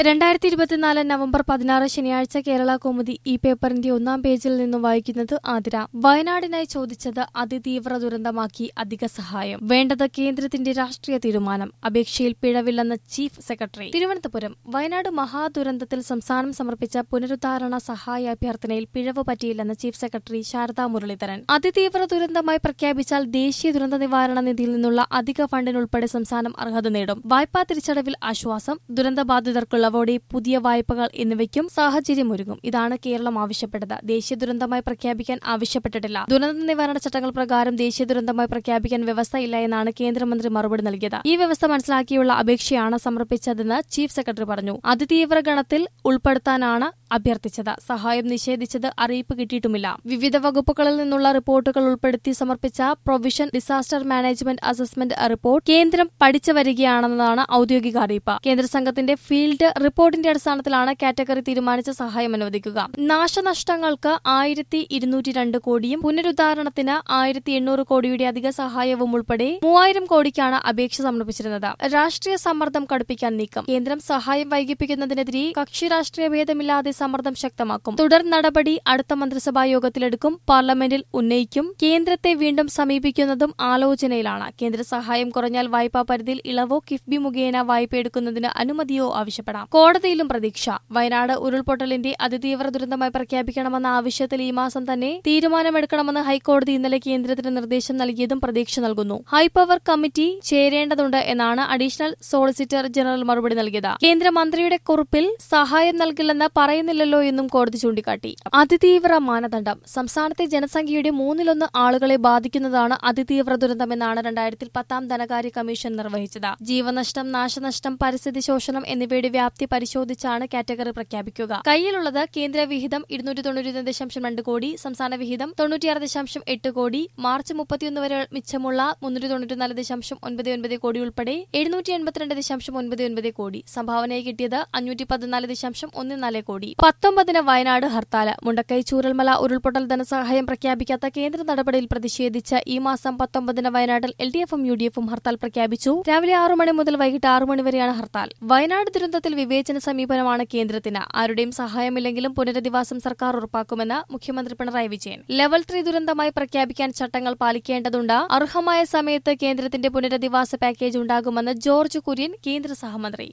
രണ്ടായിരത്തി ഇരുപത്തിനാല് നവംബർ പതിനാറ് ശനിയാഴ്ച കേരള കൗമുദി ഈ പേപ്പറിന്റെ ഒന്നാം പേജിൽ നിന്നും വായിക്കുന്നത് ആതിര വയനാടിനായി ചോദിച്ചത് അതിതീവ്ര ദുരന്തമാക്കി അധിക സഹായം വേണ്ടത് കേന്ദ്രത്തിന്റെ രാഷ്ട്രീയ തീരുമാനം അപേക്ഷയിൽ പിഴവില്ലെന്ന് ചീഫ് സെക്രട്ടറി തിരുവനന്തപുരം വയനാട് മഹാദുരന്തത്തിൽ സംസ്ഥാനം സമർപ്പിച്ച പുനരുദ്ധാരണ സഹായ അഭ്യർത്ഥനയിൽ പിഴവ് പറ്റിയില്ലെന്ന് ചീഫ് സെക്രട്ടറി ശാരദാ മുരളീധരൻ അതിതീവ്ര ദുരന്തമായി പ്രഖ്യാപിച്ചാൽ ദേശീയ ദുരന്ത നിവാരണ നിധിയിൽ നിന്നുള്ള അധിക ഫണ്ടിനുൾപ്പെടെ സംസ്ഥാനം അർഹത നേടും വായ്പാ തിരിച്ചടവിൽ ആശ്വാസം ദുരന്തബാധിതർക്കുള്ള വോടെ പുതിയ വായ്പകൾ എന്നിവയ്ക്കും സാഹചര്യമൊരുങ്ങും ഇതാണ് കേരളം ആവശ്യപ്പെട്ടത് ദേശീയ ദുരന്തമായി പ്രഖ്യാപിക്കാൻ ആവശ്യപ്പെട്ടിട്ടില്ല ദുരന്ത നിവാരണ ചട്ടങ്ങൾ പ്രകാരം ദേശീയ ദുരന്തമായി പ്രഖ്യാപിക്കാൻ വ്യവസ്ഥയില്ല എന്നാണ് കേന്ദ്രമന്ത്രി മറുപടി നൽകിയത് ഈ വ്യവസ്ഥ മനസ്സിലാക്കിയുള്ള അപേക്ഷയാണ് സമർപ്പിച്ചതെന്ന് ചീഫ് സെക്രട്ടറി പറഞ്ഞു അതിതീവ്ര ഗണത്തിൽ ഉൾപ്പെടുത്താനാണ് അഭ്യർത്ഥിച്ചത് സഹായം നിഷേധിച്ചത് അറിയിപ്പ് കിട്ടിയിട്ടുമില്ല വിവിധ വകുപ്പുകളിൽ നിന്നുള്ള റിപ്പോർട്ടുകൾ ഉൾപ്പെടുത്തി സമർപ്പിച്ച provision disaster management assessment report കേന്ദ്രം പഠിച്ചു വരികയാണെന്നതാണ് ഔദ്യോഗിക അറിയിപ്പ് കേന്ദ്ര സംഘത്തിന്റെ ഫീൽഡ് റിപ്പോർട്ടിന്റെ അടിസ്ഥാനത്തിലാണ് കാറ്റഗറി തീരുമാനിച്ച സഹായം അനുവദിക്കുക നാശനഷ്ടങ്ങൾക്ക് ആയിരത്തി ഇരുന്നൂറ്റി രണ്ട് കോടിയും പുനരുദ്ധാരണത്തിന് ആയിരത്തി എണ്ണൂറ് കോടിയുടെ അധിക സഹായവും ഉൾപ്പെടെ മൂവായിരം കോടിക്കാണ് അപേക്ഷ സമർപ്പിച്ചിരുന്നത് രാഷ്ട്രീയ സമ്മർദ്ദം കടുപ്പിക്കാൻ നീക്കം കേന്ദ്രം സഹായം വൈകിപ്പിക്കുന്നതിനെതിരെ കക്ഷി രാഷ്ട്രീയ ഭേദമില്ലാതെ സമ്മർദ്ദം ശക്തമാക്കും തുടർ നടപടി അടുത്ത മന്ത്രിസഭാ യോഗത്തിലെടുക്കും പാർലമെന്റിൽ ഉന്നയിക്കും കേന്ദ്രത്തെ വീണ്ടും സമീപിക്കുന്നതും ആലോചനയിലാണ് കേന്ദ്ര സഹായം കുറഞ്ഞാൽ വായ്പാ പരിധിയിൽ ഇളവോ കിഫ്ബി മുഖേന വായ്പ എടുക്കുന്നതിന് അനുമതിയോ ആവശ്യപ്പെടാം കോടതിയിലും പ്രതീക്ഷ വയനാട് ഉരുൾപൊട്ടലിന്റെ അതിതീവ്ര ദുരന്തമായി പ്രഖ്യാപിക്കണമെന്ന ആവശ്യത്തിൽ ഈ മാസം തന്നെ തീരുമാനമെടുക്കണമെന്ന് ഹൈക്കോടതി ഇന്നലെ കേന്ദ്രത്തിന് നിർദ്ദേശം നൽകിയതും പ്രതീക്ഷ നൽകുന്നു ഹൈപവർ കമ്മിറ്റി ചേരേണ്ടതുണ്ട് എന്നാണ് അഡീഷണൽ സോളിസിറ്റർ ജനറൽ മറുപടി നൽകിയത് കേന്ദ്രമന്ത്രിയുടെ കുറിപ്പിൽ സഹായം നൽകില്ലെന്ന് പറയുന്നില്ലല്ലോ എന്നും കോടതി ചൂണ്ടിക്കാട്ടി അതിതീവ്ര മാനദണ്ഡം സംസ്ഥാനത്തെ ജനസംഖ്യയുടെ മൂന്നിലൊന്ന് ആളുകളെ ബാധിക്കുന്നതാണ് അതിതീവ്ര ദുരന്തമെന്നാണ് രണ്ടായിരത്തി പത്താം ധനകാര്യ കമ്മീഷൻ നിർവഹിച്ചത് ജീവനഷ്ടം നാശനഷ്ടം പരിസ്ഥിതി ശോഷണം എന്നിവയുടെ വ്യാപ്തി പരിശോധിച്ചാണ് കാറ്റഗറി പ്രഖ്യാപിക്കുക കയ്യിലുള്ളത് കേന്ദ്ര വിഹിതം ഇരുന്നൂറ്റി തൊണ്ണൂറ്റി ദശാംശം രണ്ട് കോടി സംസ്ഥാന വിഹിതം തൊണ്ണൂറ്റിയാറ് ദശാംശം എട്ട് കോടി മാർച്ച് മുപ്പത്തിയൊന്ന് വരെ മിച്ചമുള്ള മുന്നൂറ്റി തൊണ്ണൂറ്റിനാല് ദശാംശം ഒൻപത് ഒൻപത് കോടി ഉൾപ്പെടെ എഴുന്നൂറ്റി എൺപത്തിരണ്ട് ദശാംശം ഒൻപത് ഒൻപത് കോടി സംഭാവനയായി കിട്ടിയത് അഞ്ഞൂറ്റി പതിനാല് ദശാംശം ഒന്ന് നാല് കോടി പത്തൊമ്പതിന് വയനാട് ഹർത്താല് മുണ്ടക്കൈ ചൂരൽമല ഉരുൾപൊട്ടൽ ധനസഹായം പ്രഖ്യാപിക്കാത്ത കേന്ദ്ര നടപടിയിൽ പ്രതിഷേധിച്ച് ഈ മാസം പത്തൊമ്പതിന് വയനാട്ടിൽ എൽ ഡി എഫും യു ഡി എഫും ഹർത്താൽ പ്രഖ്യാപിച്ചു രാവിലെ ആറു മണി മുതൽ വൈകിട്ട് ആറു മണി വരെയാണ് ഹർത്താൽ വയനാട് ദുരന്തത്തിൽ വിവേചന സമീപനമാണ് കേന്ദ്രത്തിന് ആരുടെയും സഹായമില്ലെങ്കിലും പുനരധിവാസം സർക്കാർ ഉറപ്പാക്കുമെന്ന് മുഖ്യമന്ത്രി പിണറായി വിജയൻ ലെവൽ ത്രീ ദുരന്തമായി പ്രഖ്യാപിക്കാൻ ചട്ടങ്ങൾ പാലിക്കേണ്ടതുണ്ട് അർഹമായ സമയത്ത് കേന്ദ്രത്തിന്റെ പുനരധിവാസ പാക്കേജ് ഉണ്ടാകുമെന്ന് ജോർജ് കുര്യൻ കേന്ദ്ര സഹമന്ത്രി